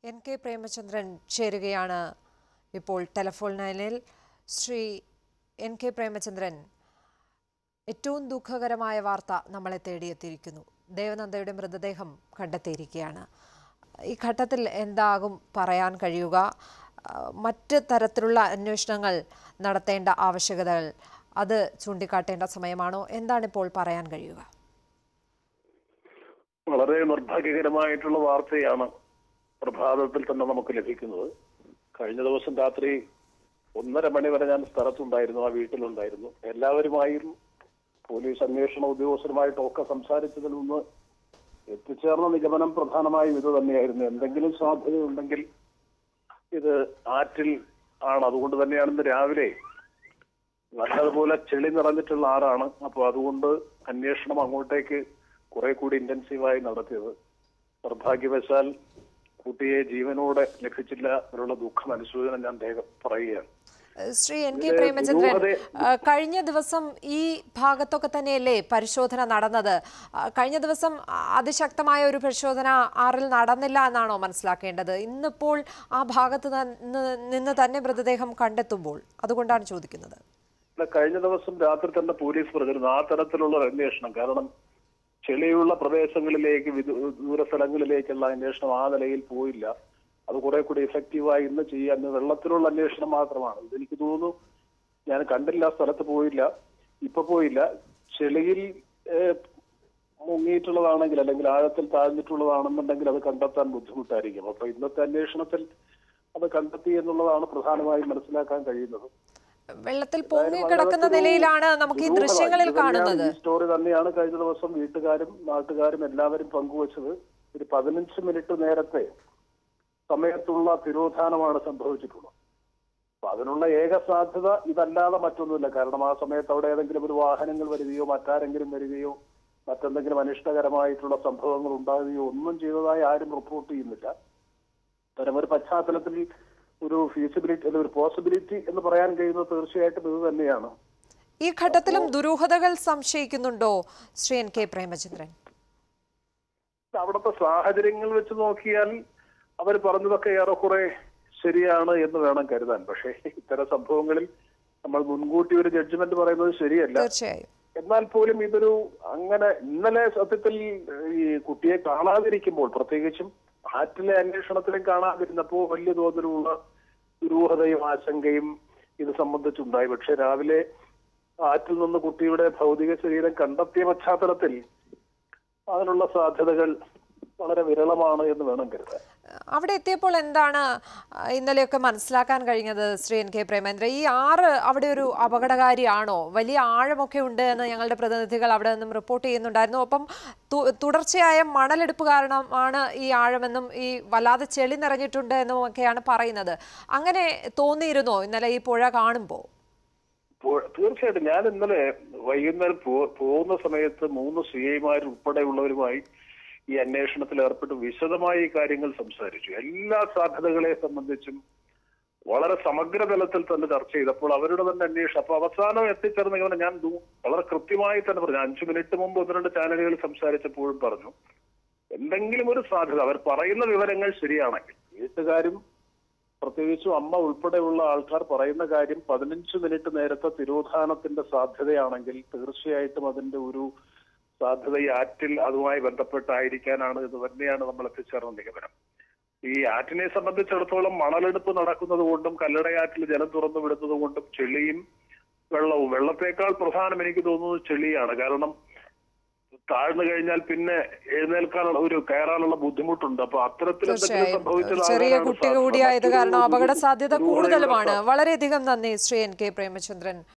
N K Premachandran ചേരുകയാണ് ഇപ്പോൾ telephone ലൈനിൽ ശ്രീ എൻ കെ പ്രേമചന്ദ്രൻ ഏറ്റവും ദുഃഖകരമായ വാർത്ത നമ്മളെ തേടിയെത്തിയിരിക്കുന്നു ദേവനന്ദയുടെ മൃതദേഹം കണ്ടെത്തിയിരിക്കുകയാണ് ഈ ഘട്ടത്തിൽ എന്താകും പറയാൻ കഴിയുക ആ, മറ്റ് തരത്തിലുള്ള അന്വേഷണങ്ങൾ നടത്തേണ്ട ആവശ്യകതകൾ അത് ചൂണ്ടിക്കാട്ടേണ്ട സമയമാണോ എന്താണിപ്പോൾ പറയാൻ കഴിയുക വളരെ നിർഭാഗ്യകരമായിട്ടുള്ള വാർത്തയാണ് പ്രഭാതത്തിൽ തന്നെ നമുക്ക് ലഭിക്കുന്നത് കഴിഞ്ഞ ദിവസം രാത്രി ഒന്നര മണി വരെ ഞാൻ സ്ഥലത്തുണ്ടായിരുന്നു ആ വീട്ടിലുണ്ടായിരുന്നു എല്ലാവരുമായും പോലീസ് അന്വേഷണ ഉദ്യോഗസ്ഥരുമായിട്ടും ഒക്കെ സംസാരിച്ചതിൽ നിന്ന് എത്തിച്ചേർന്ന നിഗമനം പ്രധാനമായും ഇത് തന്നെയായിരുന്നു എന്തെങ്കിലും സാധ്യതയുണ്ടെങ്കിൽ ഇത് ആറ്റിൽ ആണ് അതുകൊണ്ട് തന്നെയാണ് ഇന്ന് രാവിലെ നല്ലതുപോലെ ചെളി നിറഞ്ഞിട്ടുള്ള ആറാണ് അപ്പൊ അതുകൊണ്ട് അന്വേഷണം അങ്ങോട്ടേക്ക് കുറെ കൂടി ഇന്റൻസീവായി നടത്തിയത് നിർഭാഗ്യവശാൽ കുട്ടിയെ ജീവനോടെ ലഭിച്ചില്ല എന്നുള്ള ദുഃഖം അനുശോചനം ഞാൻ വേഗം പറയുകയാണ് ശ്രീ എൻ കെ ഇതിലെ പ്രേമചന്ദ്രൻ ദുരൂഹതയെ- ആ, കഴിഞ്ഞ ദിവസം ഈ ഭാഗത്തൊക്കെ തന്നെയല്ലേ പരിശോധന നടന്നത് ആ, കഴിഞ്ഞ ദിവസം ആ, അതിശക്തമായ ഒരു പരിശോധന ആറിൽ നടന്നില്ല എന്നാണോ മനസ്സിലാക്കേണ്ടത് ഇന്നിപ്പോൾ ആ ഭാഗത്ത് നിന്ന് നിന്ന് തന്നെ മൃതദേഹം കണ്ടെത്തുമ്പോൾ അതുകൊണ്ടാണ് ചോദിക്കുന്നത് അല്ല, കഴിഞ്ഞ ദിവസം രാത്രി തന്നെ പോലീസ് പറഞ്ഞിരുന്നു ആ തരത്തിലുള്ള ഒരു അന്വേഷണം കാരണം ചെളിയുള്ള പ്രദേശങ്ങളിലേക്ക് വിദൂ- ദൂര സ്ഥലങ്ങളിലേക്കുള്ള അന്വേഷണം ആ നിലയിൽ പോയില്ല അത് കുറെ കൂടി എഫക്റ്റീവായി ഇന്ന് ചെയ്യാൻ വെള്ളത്തിലുള്ള അന്വേഷണം മാത്രമാണ് ഇതെനിക്ക് തോന്നുന്നു ഞാൻ കണ്ടില്ല ആ സ്ഥലത്ത് പോയില്ല ഇപ്പൊ പോയില്ല ചെളിയിൽ ഏഹ്, മുങ്ങിയിട്ടുള്ളതാണെങ്കിൽ അല്ലെങ്കിൽ ആഴത്തിൽ താഴ്ന്നിട്ടുള്ളതാണെന്നുണ്ടെങ്കിൽ അത് കണ്ടെത്താൻ ബുദ്ധിമുട്ടായിരിക്കും അപ്പൊ ഇന്നത്തെ അന്വേഷണത്തിൽ അത് കണ്ടെത്തി എന്നുള്ളതാണ് പ്രധാനമായും മനസ്സിലാക്കാൻ കഴിയുന്നത് വെള്ളത്തിൽ പൊങ്ങി കിടക്കുന്ന നിലയിലാണ് നമുക്ക് ഈ ദൃശ്യങ്ങളിൽ കാണുന്നത് ഈ സ്റ്റോറി തന്നെയാണ് കഴിഞ്ഞ ദിവസം വീട്ടുകാരും നാട്ടുകാരും എല്ലാവരും പങ്കുവച്ചത് ഒരു പതിനഞ്ച് മിനിറ്റ് നേരത്തെ സമയത്തുള്ള തിരോധാനമാണ് സംഭവിച്ചിട്ടുള്ളത് അപ്പൊ അതിനുള്ള ഏക സാധ്യത ഇതല്ലാതെ മറ്റൊന്നുമില്ല കാരണം ആ സമയത്ത് അവിടെ ഏതെങ്കിലും ഒരു വാഹനങ്ങൾ വരികയോ മറ്റാരെങ്കിലും വരികയോ മറ്റെന്തെങ്കിലും അനിഷ്ടകരമായിട്ടുള്ള സംഭവങ്ങൾ ഉണ്ടാകുകയോ ഒന്നും ചെയ്തതായി ആരും റിപ്പോർട്ട് ചെയ്യുന്നില്ല അത്തരം ഒരു പശ്ചാത്തലത്തിൽ ഒരു ഫീസിബിലിറ്റി അല്ലെങ്കിൽ ഒരു പോസിബിലിറ്റി എന്ന് പറയാൻ കഴിയുന്നത് തീർച്ചയായിട്ടും ഇത് തന്നെയാണ് ഈ ഘട്ടത്തിലും ദുരൂഹതകൾ സംശയിക്കുന്നുണ്ടോ ശ്രീ എൻ കെ പ്രേമചന്ദ്രൻ അവിടുത്തെ സാഹചര്യങ്ങൾ വെച്ച് നോക്കിയാൽ അവർ പറഞ്ഞതൊക്കെ ഏറെക്കുറെ ശരിയാണ് എന്ന് വേണം കരുതാൻ പക്ഷേ ഇത്തരം സംഭവങ്ങളിൽ നമ്മൾ മുൻകൂട്ടി ഒരു ജഡ്ജ്മെന്റ് പറയുന്നത് ശരിയല്ല തീർച്ചയായും എന്നാൽ പോലും ഇതൊരു അങ്ങനെ ഇന്നലെ സത്യത്തിൽ ഈ കുട്ടിയെ കാണാതിരിക്കുമ്പോൾ പ്രത്യേകിച്ചും ആറ്റിലെ അന്വേഷണത്തിലും കാണാതിരുന്നപ്പോൾ വലിയ തോതിലുള്ള ദുരൂഹതയും ആശങ്കയും ഇത് സംബന്ധിച്ചുണ്ടായി പക്ഷെ രാവിലെ ആറ്റിൽ നിന്ന് കുട്ടിയുടെ ഭൗതിക ശരീരം കണ്ടെത്തിയ പശ്ചാത്തലത്തിൽ അതിനുള്ള സാധ്യതകൾ വളരെ വിരളമാണ് എന്ന് വേണം കരുതാൻ അവിടെ എത്തിയപ്പോൾ എന്താണ് ആ, ഇന്നലെയൊക്കെ മനസ്സിലാക്കാൻ കഴിഞ്ഞത് ശ്രീ എൻ കെ പ്രേമേന്ദ്ര ഈ ആറ് അവിടെ ഒരു അപകടകാരിയാണോ വലിയ ആഴമൊക്കെ ഉണ്ട് എന്ന് ഞങ്ങളുടെ പ്രതിനിധികൾ അവിടെ നിന്നും റിപ്പോർട്ട് ചെയ്യുന്നുണ്ടായിരുന്നു ഒപ്പം തു- തുടർച്ചയായ മണലെടുപ്പ് കാരണമാണ് ഈ ആഴമെന്നും ഈ വല്ലാതെ ചെളി നിറഞ്ഞിട്ടുണ്ട് എന്നും ഒക്കെയാണ് പറയുന്നത് അങ്ങനെ തോന്നിയിരുന്നോ ഇന്നലെ ഈ പുഴ കാണുമ്പോൾ പോ- തീർച്ചയായിട്ടും ഞാൻ ഇന്നലെ വൈകുന്നേരം പോ- പോകുന്ന സമയത്ത് മൂന്ന് സി ഐമാർ ഉൾപ്പെടെയുള്ളവരുമായി ഈ അന്വേഷണത്തിൽ ഏർപ്പെട്ട് വിശദമായി ഈ കാര്യങ്ങൾ സംസാരിച്ചു എല്ലാ സാധ്യതകളെ സംബന്ധിച്ചും വളരെ സമഗ്ര തലത്തിൽ തന്നെ ചർച്ച ചെയ്തപ്പോൾ അവരുടെ തന്നെ അന്വേഷണം അപ്പൊ അവസാനം എത്തിച്ചേർന്ന ഇങ്ങനെ ഞാൻ ദൂ- വളരെ കൃത്യമായി തന്നെ പറഞ്ഞു അഞ്ചു മിനിറ്റ് മുമ്പ് ഒന്ന് രണ്ട് ചാനലുകൾ സംസാരിച്ചപ്പോഴും പറഞ്ഞു എന്തെങ്കിലും ഒരു സാധ്യത അവർ പറയുന്ന വിവരങ്ങൾ ശരിയാണെങ്കിൽ വീട്ടുകാരും പ്രത്യേകിച്ചും അമ്മ ഉൾപ്പെടെയുള്ള ആൾക്കാർ പറയുന്ന കാര്യം പതിനഞ്ച് മിനിറ്റ് നേരത്തെ തിരോധാനത്തിന്റെ സാധ്യതയാണെങ്കിൽ തീർച്ചയായിട്ടും അതിന്റെ ഒരു സാധ്യത ഈ ആറ്റിൽ അതുമായി ബന്ധപ്പെട്ടായിരിക്കാനാണ് എന്ന് തന്നെയാണ് നമ്മൾ എത്തിച്ചേർന്ന നിഗമനം ഈ ആറ്റിനെ സംബന്ധിച്ചിടത്തോളം മണലെടുപ്പ് നടക്കുന്നത് കൊണ്ടും കല്ലടയാറ്റിൽ ജലം തുറന്നു വിടുന്നത് കൊണ്ടും ചെളിയും വെള്ളവും വെള്ളത്തേക്കാൾ പ്രധാനം എനിക്ക് തോന്നുന്നത് ചെളിയാണ് കാരണം താഴ്ന്നു കഴിഞ്ഞാൽ പിന്നെ എഴുന്നേൽക്കാനുള്ള ഒരു കയറാനുള്ള ബുദ്ധിമുട്ടുണ്ട് അപ്പൊ അത്തരത്തിൽ എന്തെങ്കിലും തീർച്ചയായും ഒരു സംഭവിച്ചതാകാനാണ് ചെറിയ കുട്ടി സാധ്യത. കൂടിയായത് മറ്റൊരു കാരണം അപകട ദുരൂ- സാധ്യത ദുരൂഹതയുള്ള കൂടുതലുമാണ് വളരെയധികം നന്ദി ശ്രീ എൻ കെ പ്രേമചന്ദ്രൻ